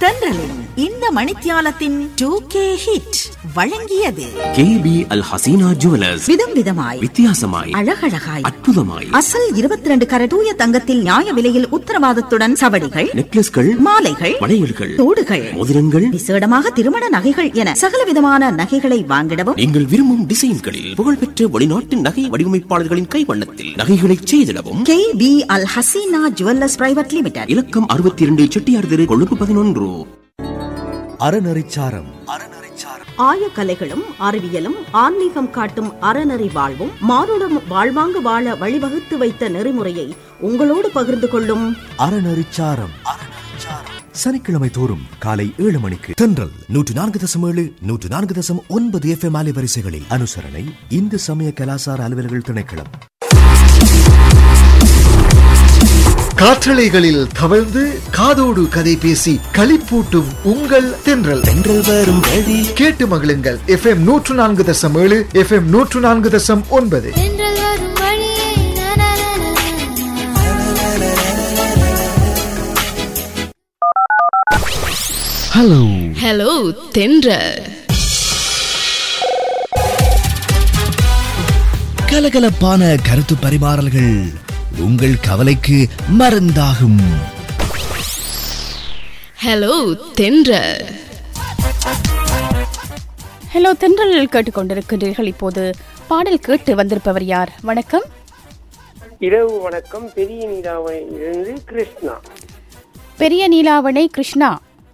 தென்றலின் இந்த மணித்தியாலத்தின் two K hit வழங்கியது கேபி அல் ஹசீனா ஜுவலர்ஸ் விதம் விதமாய் வித்தியாசமாய் அழகழகாய் அற்புதமாய் அசல் இருபத்தி ரெண்டு கர தூய தங்கத்தில் நியாய விலையில் உத்தரவாதத்துடன் சவடிகள் நெக்லஸ்கள் மாலைகள் வளையல்கள் தோடுகள் மோதிரங்கள் விசேடமாக திருமண நகைகள் என சகல விதமான நகைகளை வாங்கிடவும் நீங்கள் விரும்பும் டிசைன்களில் புகழ்பெற்ற வெளிநாட்டு நகை வடிவமைப்பாளர்களின் கைவண்ணத்தில் நகைகளை செய்திடவும் K P Al Haseena jewellers private limited இலக்கம் அறுபத்தி இரண்டு செட்டியார் தெரு கொழும்பு பதினொன்று அறநெறிச்சாரம் ஆயக்கலைகளும் அறிவியலும் ஆன்மீகம் காட்டும் அறநெறி வாழ்வும் மானுடம் வாழ்வாங்கு வாழ வழிவகுத்து வைத்த நெறிமுறையை உங்களோடு பகிர்ந்து கொள்ளும் அறநெறிச்சாரம் சனிக்கிழமை தோறும் காலை ஏழு மணிக்கு தென்றல் நூற்று நான்கு தசம் ஏழு நூற்று நான்கு தசம் ஒன்பது எஃப் எம் அலைவரிசைகளில் அனுசரணை இந்து சமய கலாசார அலுவலர்கள் திணைக்களம் காற்றலைகளில் தவழ்ந்து காதோடு கதை பேசி களிப்பூட்டும் உங்கள் தென்றல் தென்றல் வரும் வழி கேட்டு மகிழுங்கள் எஃப் எம் நூற்று நான்கு தசம் ஏழு எஃப் எம் நூற்று நான்கு தசம் ஒன்பது தென்றல் வரும் வழியே ஹலோ ஹலோ தென்றல் கலகலப்பான கருத்து பரிமாறல்கள் உங்கள் கவலைக்கு மருந்தாகும் ஹலோ தென்றல் ஹலோ தென்றல் கேட்டுக்கொண்டிருக்கின்றீர்கள் இப்போது பாடல் கேட்டு வந்திருப்பவர் யார் வணக்கம் இரவு வணக்கம் பெரிய நீராவணியிலிருந்து கிருஷ்ணா பெரிய நீலாவணை கிருஷ்ணா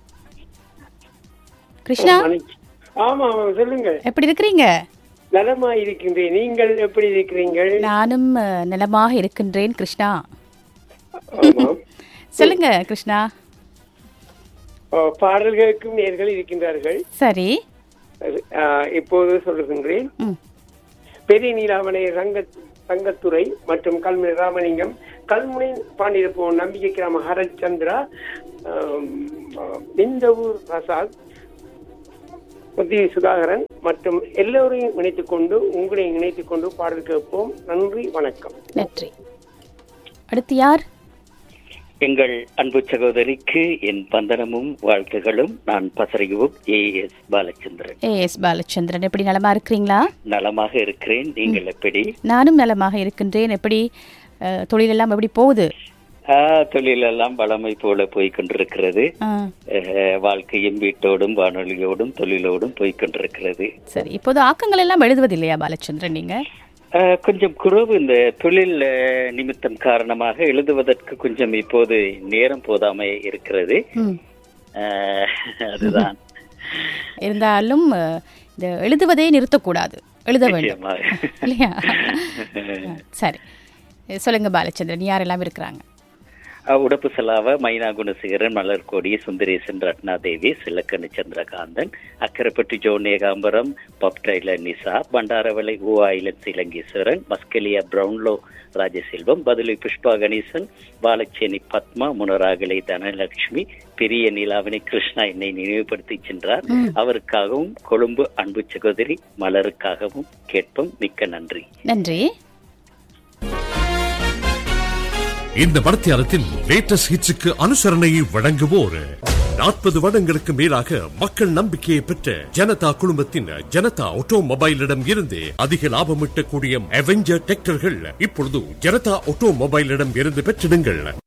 கிருஷ்ணா வணக்கம். ஆமா ஆமா சொல்லுங்க எப்படி இருக்கிறீங்க நலமா இருக்கின்றேன் நீங்கள் எப்படி இருக்கிறீர்கள் நானும் அஹ், நலமாக இருக்கின்றேன் கிருஷ்ணா ஆமாம் சொல்லுங்க கிருஷ்ணா ஆ, பாடல்களுக்கும் நேர்கள் இருக்கின்றார்கள் சரி அது, ஆ, இப்போது சொல்லுகின்றேன் ம். பெரிய நீலாவணை ரங்க தங்கத்துறை மற்றும் கல்முனை ராமலிங்கம் கல்முனை பாண்டியப்போன் நம்பிக்கை கிராம ஹரச்சந்திரா ஆம், ஆ, நிந்தவூர் பிரசாத் புத்தி சுதாகரன் மற்றும் எல்லோரையும் இணைத்துக் கொண்டு உங்களையும் இணைத்துக் கொண்டு பாடல் கேட்போம் நன்றி வணக்கம் நன்றி அடுத்து யார் எங்கள் அன்பு சகோதரிக்கு என் வந்தனமும் வாழ்த்துகளும் நான் பசறையும் A S Balachandran A S Balachandran எப்படி நலமா இருக்கிறீங்களா நலமாக இருக்கிறேன் நீங்கள் எப்படி நானும் நலமாக இருக்கின்றேன் எப்படி அஹ், தொழிலெல்லாம் எப்படி போகுது ஆ, தொழிலெல்லாம் வளமை போல போய் கொண்டிருக்கிறது ஆ, அஹ், வாழ்க்கையும் வீட்டோடும் வானொலியோடும் தொழிலோடும் போய் கொண்டிருக்கிறது சரி இப்போது ஆக்கங்கள் எல்லாம் எழுதுவதில்லையா பாலச்சந்திரன் நீங்க ஆ, கொஞ்சம் குறைவு இந்த தொழில் அஹ், நிமித்தம் காரணமாக எழுதுவதற்கு கொஞ்சம் இப்போது நேரம் போதாமை இருக்கிறது ம் அஹ், அதுதான் இருந்தாலும் அஹ், இந்த எழுதுவதே நிறுத்தக்கூடாது எழுத வேண்டும் நிச்சயமாக. இல்லையா சரி சொல்லுங்க பாலச்சந்திரன் யாரெல்லாம் இருக்கிறாங்க அஹ் உடப்பு செலாவ மைனா குணசேகரன் மலர்கோடி சுந்தரேசன் ரத்னாதேவி சிலக்கணி சந்திரகாந்தன் அக்கரைப்பட்டி ஜோ நேகாம்பரம் பப் டைலர் நிசா பண்டாரவளை ஊ ஐலண்ட் இலங்கேஸ்வரன் மஸ்கலியா பிரவுன்லோ ராஜசெல்வம் பதிலி புஷ்பா கணேசன் பாலச்சேனி பத்மா முனராகலை தனலட்சுமி பெரிய நீலாவணி கிருஷ்ணா என்னை நினைவுபடுத்தி சென்றார் அவருக்காகவும் கொழும்பு அன்பு சகோதரி மலருக்காகவும் கேட்போம் மிக்க நன்றி நன்றி இந்த மடத்தியாரத்தின் லேட்டஸ்ட் ஹிட்ஸுக்கு அனுசரணையை வழங்குவோர் நாற்பது வருடங்களுக்கு மேலாக மக்கள் நம்பிக்கையை பெற்ற ஜனதா குழுமத்தின் ஜனதா ஆட்டோமொபைலிடம் இருந்து அதிக லாபம் ஈட்டக்கூடிய அவெஞ்சர் டிராக்டர்கள் இப்பொழுது ஜனதா ஆட்டோமொபைலிடம் இருந்து பெற்றிடுங்கள்